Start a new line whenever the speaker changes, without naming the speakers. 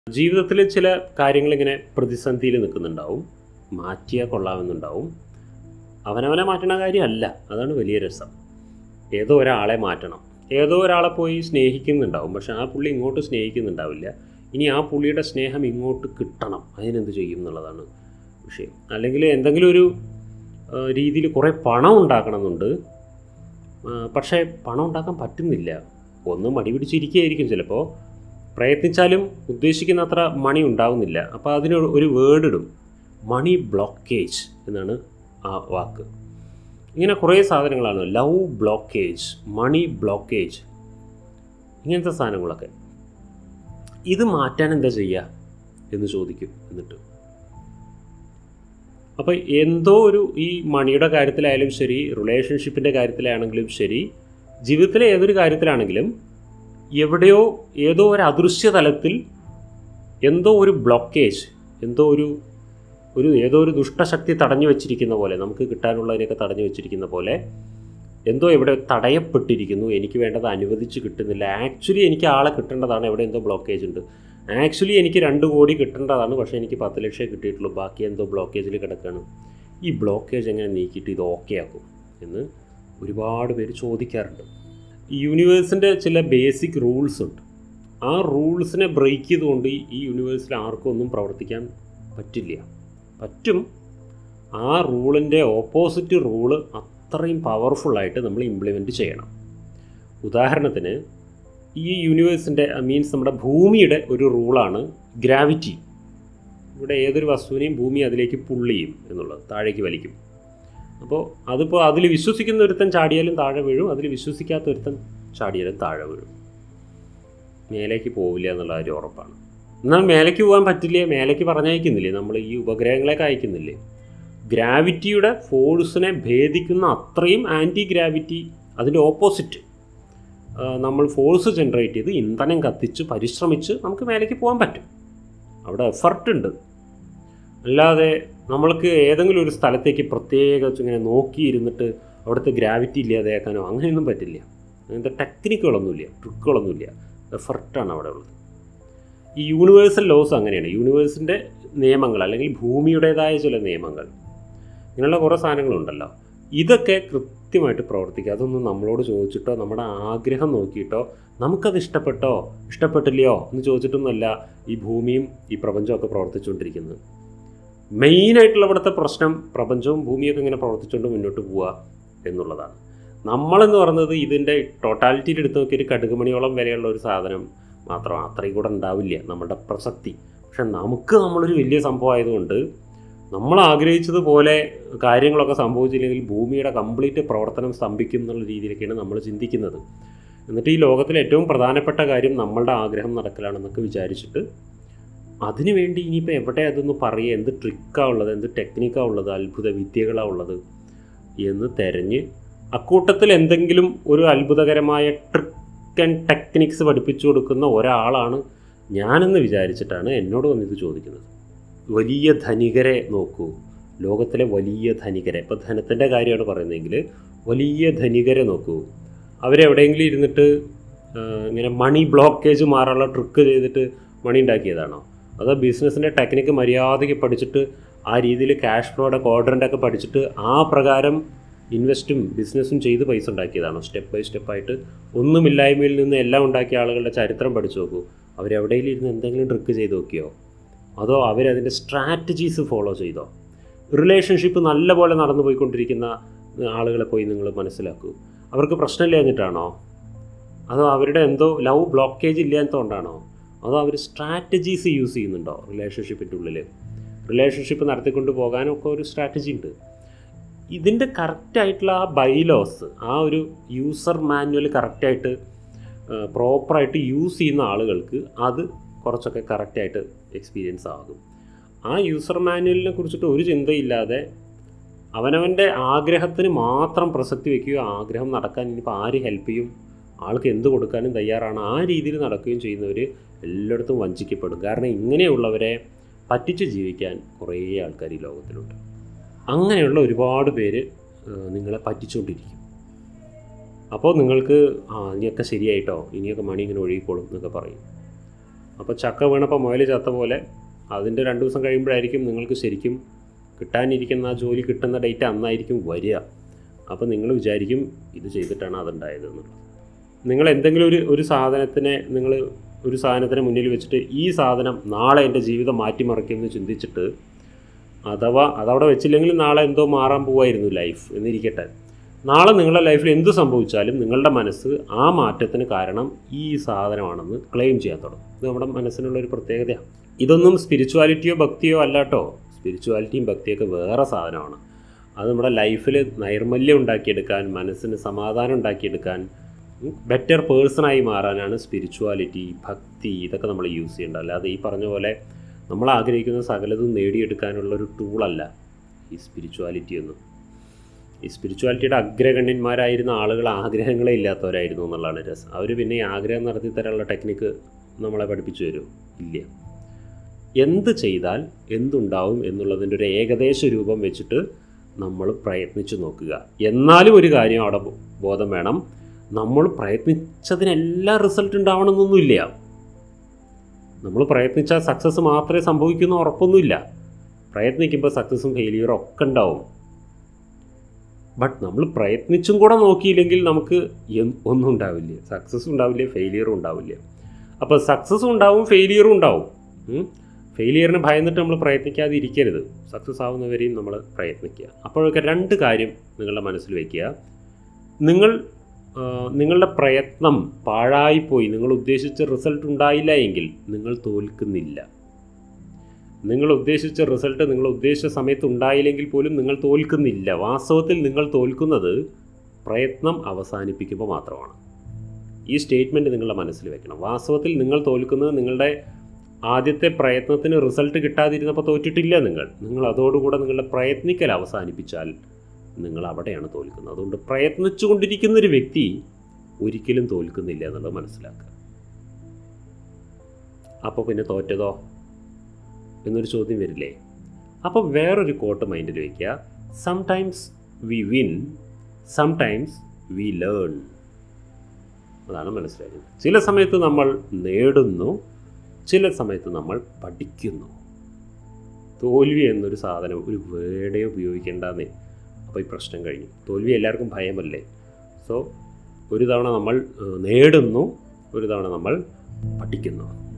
ജീവിതത്തിൽ ചില കാര്യങ്ങൾ ഇങ്ങനെ പ്രതിസന്ധിയിൽ നിൽക്കുന്നുണ്ടാവും മാറ്റിയാൽ കൊള്ളാമെന്നുണ്ടാവും അവനവനെ മാറ്റണ കാര്യമല്ല അതാണ് വലിയ രസം ഏതോ ഒരാളെ മാറ്റണം ഏതോ ഒരാളെ പോയി സ്നേഹിക്കുന്നുണ്ടാവും പക്ഷെ ആ പുള്ളി ഇങ്ങോട്ട് സ്നേഹിക്കുന്നുണ്ടാവില്ല ഇനി ആ പുള്ളിയുടെ സ്നേഹം ഇങ്ങോട്ട് കിട്ടണം അതിനെന്ത് ചെയ്യും എന്നുള്ളതാണ് വിഷയം അല്ലെങ്കിൽ എന്തെങ്കിലും ഒരു രീതിയിൽ കുറേ പണം ഉണ്ടാക്കണമെന്നുണ്ട് ആ, പക്ഷേ പണം ഉണ്ടാക്കാൻ പറ്റുന്നില്ല ഒന്ന് മടി പിടിച്ചിരിക്കുകയായിരിക്കും ചിലപ്പോൾ പ്രയത്നിച്ചാലും ഉദ്ദേശിക്കുന്ന അത്ര മണി ഉണ്ടാവുന്നില്ല അപ്പോൾ അതിന് ഒരു വേർഡ് ഇടും മണി ബ്ലോക്കേജ് എന്നാണ് ആ വാക്ക് ഇങ്ങനെ കുറേ സാധനങ്ങളാണ് ലവ് ബ്ലോക്കേജ് മണി ബ്ലോക്കേജ് ഇങ്ങനത്തെ സാധനങ്ങളൊക്കെ ഇത് മാറ്റാൻ എന്താ ചെയ്യുക എന്ന് ചോദിക്കും എന്നിട്ട് അപ്പോൾ എന്തോ ഒരു ഈ മണിയുടെ കാര്യത്തിലായാലും ശരി റിലേഷൻഷിപ്പിൻ്റെ കാര്യത്തിലാണെങ്കിലും ശരി ജീവിതത്തിലെ ഏതൊരു കാര്യത്തിലാണെങ്കിലും എവിടെയോ ഏതോ ഒരു അദൃശ്യ തലത്തിൽ എന്തോ ഒരു ബ്ലോക്കേജ് എന്തോ ഒരു ഒരു ഏതോ ഒരു ദുഷ്ടശക്തി തടഞ്ഞു വെച്ചിരിക്കുന്ന പോലെ നമുക്ക് കിട്ടാനുള്ളതിനെയൊക്കെ തടഞ്ഞു വെച്ചിരിക്കുന്ന പോലെ എന്തോ എവിടെ തടയപ്പെട്ടിരിക്കുന്നു എനിക്ക് വേണ്ടത് അനുവദിച്ച് കിട്ടുന്നില്ല ആക്ച്വലി എനിക്ക് ആളെ കിട്ടേണ്ടതാണ് എവിടെ എന്തോ ബ്ലോക്കേജ് ഉണ്ട് ആക്ച്വലി എനിക്ക് രണ്ട് കോടി കിട്ടേണ്ടതാണ് പക്ഷേ എനിക്ക് പത്ത് ലക്ഷമേ കിട്ടിയിട്ടുള്ളൂ ബാക്കി എന്തോ ബ്ലോക്കേജിൽ കിടക്കുകയാണ് ഈ ബ്ലോക്കേജ് എങ്ങനെ നീക്കിയിട്ട് ഇത് ഓക്കെ ആക്കും എന്ന് ഒരുപാട് പേര് ചോദിക്കാറുണ്ട് ഈ യൂണിവേഴ്സിൻ്റെ ചില ബേസിക് റൂൾസ് ഉണ്ട് ആ റൂൾസിനെ ബ്രേക്ക് ചെയ്തുകൊണ്ട് ഈ- ഈ യൂണിവേഴ്സിൽ ആർക്കും ഒന്നും പ്രവർത്തിക്കാൻ പറ്റില്ല പറ്റും ആ റൂളിൻ്റെ ഓപ്പോസിറ്റ് റൂള് അത്രയും പവർഫുള്ളായിട്ട് നമ്മൾ ഇംപ്ലിമെൻറ്റ് ചെയ്യണം ഉദാഹരണത്തിന് ഈ യൂണിവേഴ്സിൻ്റെ മീൻസ് നമ്മുടെ ഭൂമിയുടെ ഒരു റൂളാണ് ഗ്രാവിറ്റി ഇവിടെ ഏതൊരു വസ്തുവിനെയും ഭൂമി അതിലേക്ക് പുള്ള് ചെയ്യും എന്നുള്ളത് താഴേക്ക് വലിക്കും അപ്പോൾ അതിപ്പോൾ അതിൽ വിശ്വസിക്കുന്ന ഒരുത്തൻ ചാടിയാലും താഴെ വീഴും അതിൽ വിശ്വസിക്കാത്ത ഒരുത്തൻ ചാടിയാലും താഴെ വീഴും മേലേക്ക് പോവില്ല എന്നുള്ള കാര്യം ഉറപ്പാണ് എന്നാൽ മേലേക്ക് പോകാൻ പറ്റില്ല മേലേക്ക് പറഞ്ഞയക്കുന്നില്ലേ നമ്മൾ ഈ ഉപഗ്രഹങ്ങളെയൊക്കെ അയക്കുന്നില്ലേ ഗ്രാവിറ്റിയുടെ ഫോഴ്സിനെ ഭേദിക്കുന്ന അത്രയും ആൻറ്റി ഗ്രാവിറ്റി അതിൻ്റെ ഓപ്പോസിറ്റ് നമ്മൾ ഫോഴ്സ് ജനറേറ്റ് ചെയ്ത് ഇന്ധനം കത്തിച്ച് പരിശ്രമിച്ച് നമുക്ക് മേലേക്ക് പോകാൻ പറ്റും അവിടെ എഫർട്ട് ഉണ്ട് അല്ലാതെ നമ്മൾക്ക് ഏതെങ്കിലും ഒരു സ്ഥലത്തേക്ക് പ്രത്യേകിച്ച് ഇങ്ങനെ നോക്കിയിരുന്നിട്ട് അവിടുത്തെ ഗ്രാവിറ്റി ഇല്ലാതെയാക്കാനോ അങ്ങനെയൊന്നും പറ്റില്ല അങ്ങനത്തെ ടെക്നിക്കുകളൊന്നുമില്ല ട്രിക്കുകളൊന്നുമില്ല എഫർട്ടാണ് അവിടെ ഉള്ളത് ഈ യൂണിവേഴ്സൽ ലോസ് അങ്ങനെയാണ് യൂണിവേഴ്സിൻ്റെ നിയമങ്ങൾ അല്ലെങ്കിൽ ഭൂമിയുടേതായ ചില നിയമങ്ങൾ ഇങ്ങനെയുള്ള കുറേ സാധനങ്ങളുണ്ടല്ലോ ഇതൊക്കെ കൃത്യമായിട്ട് പ്രവർത്തിക്കുക അതൊന്നും നമ്മളോട് ചോദിച്ചിട്ടോ നമ്മുടെ ആഗ്രഹം നോക്കിയിട്ടോ നമുക്കത് ഇഷ്ടപ്പെട്ടോ ഇഷ്ടപ്പെട്ടില്ലയോ എന്ന് ചോദിച്ചിട്ടൊന്നുമല്ല ഈ ഭൂമിയും ഈ പ്രപഞ്ചമൊക്കെ പ്രവർത്തിച്ചുകൊണ്ടിരിക്കുന്നത് മെയിനായിട്ടുള്ള ഇവിടുത്തെ പ്രശ്നം പ്രപഞ്ചവും ഭൂമിയൊക്കെ ഇങ്ങനെ പ്രവർത്തിച്ചുകൊണ്ട് മുന്നോട്ട് പോവുക എന്നുള്ളതാണ് നമ്മളെന്ന് പറയുന്നത് ഇതിൻ്റെ ടോട്ടാലിറ്റിയിൽ എടുത്ത് നോക്കി ഒരു കടുകുമണിയോളം വരെയുള്ള ഒരു സാധനം മാത്രമാണ് അത്രയും കൂടെ ഉണ്ടാവില്ല നമ്മുടെ പ്രസക്തി പക്ഷെ നമുക്ക് നമ്മളൊരു വലിയ സംഭവമായതുകൊണ്ട് നമ്മൾ ആഗ്രഹിച്ചതുപോലെ കാര്യങ്ങളൊക്കെ സംഭവിച്ചില്ലെങ്കിൽ ഭൂമിയുടെ കംപ്ലീറ്റ് പ്രവർത്തനം സ്തംഭിക്കും എന്നുള്ള രീതിയിലൊക്കെയാണ് നമ്മൾ ചിന്തിക്കുന്നത് എന്നിട്ട് ഈ ലോകത്തിലെ ഏറ്റവും പ്രധാനപ്പെട്ട കാര്യം നമ്മളുടെ ആഗ്രഹം നടക്കലാണെന്നൊക്കെ വിചാരിച്ചിട്ട് അതിനുവേണ്ടി ഇനിയിപ്പോൾ എവിടെ അതൊന്ന് പറയുക എന്ത് ട്രിക്കാണ് ഉള്ളത് എന്ത് ടെക്നിക്കാണ് ഉള്ളത് അത്ഭുത വിദ്യകളാണ് ഉള്ളത് എന്ന് തിരഞ്ഞ് അക്കൂട്ടത്തിൽ എന്തെങ്കിലും ഒരു അത്ഭുതകരമായ ട്രിക്ക് ആൻഡ് ടെക്നിക്സ് പഠിപ്പിച്ചു കൊടുക്കുന്ന ഒരാളാണ് ഞാനെന്ന് വിചാരിച്ചിട്ടാണ് എന്നോട് വന്നിത് ചോദിക്കുന്നത് വലിയ ധനികരെ നോക്കൂ ലോകത്തിലെ വലിയ ധനികരെ ഇപ്പോൾ ധനത്തിൻ്റെ കാര്യമാണ് പറയുന്നതെങ്കിൽ വലിയ ധനികരെ നോക്കൂ അവരെവിടെയെങ്കിലും ഇരുന്നിട്ട് ആ, ഇങ്ങനെ മണി ബ്ലോക്കേജ് മാറാനുള്ള ട്രിക്ക് ചെയ്തിട്ട് മണി ഉണ്ടാക്കിയതാണോ അതോ ബിസിനസ്സിൻ്റെ ടെക്നിക്ക് മര്യാദയ്ക്ക് പഠിച്ചിട്ട് ആ രീതിയിൽ ക്യാഷ് ഫ്ലോയുടെ ക്വാഡ്രൻ്റ് ഒക്കെ പഠിച്ചിട്ട് ആ പ്രകാരം ഇൻവെസ്റ്റും ബിസിനസ്സും ചെയ്ത് പൈസ ഉണ്ടാക്കിയതാണോ സ്റ്റെപ്പ് ബൈ സ്റ്റെപ്പായിട്ട് ഒന്നുമില്ലായ്മയിൽ നിന്ന് എല്ലാം ഉണ്ടാക്കിയ ആളുകളുടെ ചരിത്രം പഠിച്ചു നോക്കൂ അവരെവിടെയെങ്കിലും ഇരുന്ന് എന്തെങ്കിലും ട്രിക്ക് ചെയ്ത് നോക്കിയോ അതോ അവരതിൻ്റെ സ്ട്രാറ്റജീസ് ഫോളോ ചെയ്തോ റിലേഷൻഷിപ്പ് നല്ലപോലെ നടന്നു പോയിക്കൊണ്ടിരിക്കുന്ന ആളുകളെ പോയി നിങ്ങൾ മനസ്സിലാക്കൂ അവർക്ക് പ്രശ്നമില്ല എന്നിട്ടാണോ അതോ അവരുടെ എന്തോ ലവ് ബ്ലോക്കേജ് ഇല്ലാത്തതുകൊണ്ടാണോ അതോ അവർ സ്ട്രാറ്റജീസ് യൂസ് ചെയ്യുന്നുണ്ടോ റിലേഷൻഷിപ്പിൻ്റെ ഉള്ളിൽ റിലേഷൻഷിപ്പ് നടത്തിക്കൊണ്ട് പോകാനൊക്കെ ഒരു സ്ട്രാറ്റജി ഉണ്ട് ഇതിൻ്റെ കറക്റ്റായിട്ടുള്ള ആ ബൈലോസ് ആ ഒരു യൂസർ മാനുവൽ കറക്റ്റായിട്ട് പ്രോപ്പറായിട്ട് യൂസ് ചെയ്യുന്ന ആളുകൾക്ക് അത് കുറച്ചൊക്കെ കറക്റ്റായിട്ട് എക്സ്പീരിയൻസ് ആകും ആ യൂസർ മാനുവലിനെ കുറിച്ചിട്ട് ഒരു ചിന്തയില്ലാതെ അവനവൻ്റെ ആഗ്രഹത്തിന് മാത്രം പ്രസക്തി വയ്ക്കുകയോ ആഗ്രഹം നടക്കാൻ ഇനിയിപ്പോൾ ആര് ഹെൽപ്പ് ചെയ്യും ആൾക്ക് എന്ത് കൊടുക്കാനും തയ്യാറാണ് ആ രീതിയിൽ നടക്കുകയും ചെയ്യുന്നവർ എല്ലായിടത്തും വഞ്ചിക്കപ്പെടും കാരണം ഇങ്ങനെയുള്ളവരെ പറ്റിച്ച് ജീവിക്കാൻ കുറേ ആൾക്കാർ ഈ ലോകത്തിലുണ്ട് അങ്ങനെയുള്ള ഒരുപാട് പേര് ഏഹ്, നിങ്ങളെ പറ്റിച്ചുകൊണ്ടിരിക്കും അപ്പോൾ നിങ്ങൾക്ക് ആ ഇനിയൊക്കെ ശരിയായിട്ടോ ഇനിയൊക്കെ മണി ഇങ്ങനെ ഒഴുകിക്കോളും എന്നൊക്കെ പറയും അപ്പോൾ ചക്ക വീണപ്പോൾ മുയൽ ചത്ത പോലെ അതിൻ്റെ രണ്ട് ദിവസം കഴിയുമ്പോഴായിരിക്കും നിങ്ങൾക്ക് ശരിക്കും കിട്ടാനിരിക്കുന്ന ആ ജോലി കിട്ടുന്ന ഡേറ്റ് അന്നായിരിക്കും വരിക അപ്പോൾ നിങ്ങൾ വിചാരിക്കും ഇത് ചെയ്തിട്ടാണ് അതുണ്ടായത് എന്നുള്ളത് നിങ്ങൾ എന്തെങ്കിലും ഒരു ഒരു സാധനത്തിനെ നിങ്ങൾ ഒരു സാധനത്തിന് മുന്നിൽ വെച്ചിട്ട് ഈ സാധനം നാളെ എൻ്റെ ജീവിതം മാറ്റിമറിക്കുമെന്ന് ചിന്തിച്ചിട്ട് അഥവാ അതവിടെ വെച്ചില്ലെങ്കിൽ നാളെ എന്തോ മാറാൻ പോവായിരുന്നു ലൈഫ് എന്നിരിക്കട്ടെ നാളെ നിങ്ങളുടെ ലൈഫിൽ എന്ത് സംഭവിച്ചാലും നിങ്ങളുടെ മനസ്സ് ആ മാറ്റത്തിന് കാരണം ഈ സാധനമാണെന്ന് ക്ലെയിം ചെയ്യാൻ തുടങ്ങും ഇത് നമ്മുടെ മനസ്സിനുള്ള ഒരു പ്രത്യേകതയാണ് ഇതൊന്നും സ്പിരിച്വാലിറ്റിയോ ഭക്തിയോ അല്ല കേട്ടോ സ്പിരിച്വാലിറ്റിയും ഭക്തിയൊക്കെ വേറെ സാധനമാണ് അത് നമ്മുടെ ലൈഫിൽ നൈർമല്യം ഉണ്ടാക്കിയെടുക്കാൻ മനസ്സിന് സമാധാനം ഉണ്ടാക്കിയെടുക്കാൻ ബെറ്റർ പേഴ്സണായി മാറാനാണ് സ്പിരിച്വാലിറ്റി ഭക്തി ഇതൊക്കെ നമ്മൾ യൂസ് ചെയ്യേണ്ടത് അല്ലാതെ ഈ പറഞ്ഞ പോലെ നമ്മൾ ആഗ്രഹിക്കുന്ന സകലതും നേടിയെടുക്കാനുള്ള ഒരു ടൂളല്ല ഈ സ്പിരിച്വാലിറ്റി ഒന്നും ഈ സ്പിരിച്വാലിറ്റിയുടെ അഗ്രഗണ്യന്മാരായിരുന്ന ആളുകൾ ആഗ്രഹങ്ങളെ ഇല്ലാത്തവരായിരുന്നു എന്നുള്ളതാണ് രസം അവർ പിന്നെ ഈ ആഗ്രഹം നടത്തി തരാനുള്ള ടെക്നിക്ക് നമ്മളെ പഠിപ്പിച്ചു തരും ഇല്ല എന്ത് ചെയ്താൽ എന്തുണ്ടാവും എന്നുള്ളതിൻ്റെ ഒരു ഏകദേശ രൂപം വെച്ചിട്ട് നമ്മൾ പ്രയത്നിച്ചു നോക്കുക എന്നാലും ഒരു കാര്യം അവിടെ ബോ- ബോധം വേണം നമ്മൾ പ്രയത്നിച്ചതിനെല്ലാം റിസൾട്ട് ഉണ്ടാവണമെന്നൊന്നുമില്ല നമ്മൾ പ്രയത്നിച്ചാൽ സക്സസ് മാത്രമേ സംഭവിക്കുന്ന ഉറപ്പൊന്നുമില്ല പ്രയത്നിക്കുമ്പോൾ സക്സസും ഫെയിലിയറും ഒക്കെ ഉണ്ടാവും ബട്ട് നമ്മൾ പ്രയത്നിച്ചും കൂടെ നോക്കിയില്ലെങ്കിൽ നമുക്ക് എൻ- ഒന്നും ഉണ്ടാവില്ല സക്സസ് ഉണ്ടാവില്ല ഫെയിലിയറും ഉണ്ടാവില്ല അപ്പോൾ സക്സസും ഉണ്ടാവും ഫെയിലിയറും ഉണ്ടാവും ഫെയിലിയറിന് ഭയന്നിട്ട് നമ്മൾ പ്രയത്നിക്കാതെ ഇരിക്കരുത് സക്സസ് ആവുന്നവരെയും നമ്മൾ പ്രയത്നിക്കുക അപ്പോഴൊക്കെ രണ്ട് കാര്യം നിങ്ങളുടെ മനസ്സിൽ വയ്ക്കുക നിങ്ങൾ ആ, നിങ്ങളുടെ പ്രയത്നം പാഴായിപ്പോയി നിങ്ങൾ ഉദ്ദേശിച്ച റിസൾട്ട് ഉണ്ടായില്ല എങ്കിൽ നിങ്ങൾ തോൽക്കുന്നില്ല നിങ്ങൾ ഉദ്ദേശിച്ച റിസൾട്ട് നിങ്ങൾ ഉദ്ദേശിച്ച സമയത്ത് ഉണ്ടായില്ലെങ്കിൽ പോലും നിങ്ങൾ തോൽക്കുന്നില്ല വാസ്തവത്തിൽ നിങ്ങൾ തോൽക്കുന്നത് പ്രയത്നം അവസാനിപ്പിക്കുമ്പോൾ മാത്രമാണ് ഈ സ്റ്റേറ്റ്മെൻറ്റ് നിങ്ങളുടെ മനസ്സിൽ വെക്കണം വാസ്തവത്തിൽ നിങ്ങൾ തോൽക്കുന്നത് നിങ്ങളുടെ ആദ്യത്തെ പ്രയത്നത്തിന് റിസൾട്ട് കിട്ടാതിരുന്നപ്പോൾ തോറ്റിട്ടില്ല നിങ്ങൾ നിങ്ങൾ അതോടുകൂടെ നിങ്ങളുടെ പ്രയത്നിക്കൽ അവസാനിപ്പിച്ചാൽ നിങ്ങൾ അവിടെയാണ് തോൽക്കുന്നത് അതുകൊണ്ട് പ്രയത്നിച്ചു കൊണ്ടിരിക്കുന്ന ഒരു വ്യക്തി ഒരിക്കലും തോൽക്കുന്നില്ല എന്നുള്ളത് മനസ്സിലാക്കുക അപ്പോൾ പിന്നെ തോറ്റതോ എന്നൊരു ചോദ്യം വരില്ലേ അപ്പോൾ വേറൊരു കോട്ട് മൈൻഡിൽ വയ്ക്കുക sometimes we win sometimes we learn അതാണ് മനസ്സിലാക്കുന്നത് ചില സമയത്ത് നമ്മൾ നേടുന്നു ചില സമയത്ത് നമ്മൾ പഠിക്കുന്നു തോൽവി എന്നൊരു സാധനം ഒരു വേടേ ഉപയോഗിക്കേണ്ടെന്നേ അപ്പോൾ ഈ പ്രശ്നം കഴിഞ്ഞു തോൽവി എല്ലാവർക്കും ഭയമല്ലേ സോ ഒരു തവണ നമ്മൾ ഏഹ്, നേടുന്നു ഒരു തവണ നമ്മൾ പഠിക്കുന്നു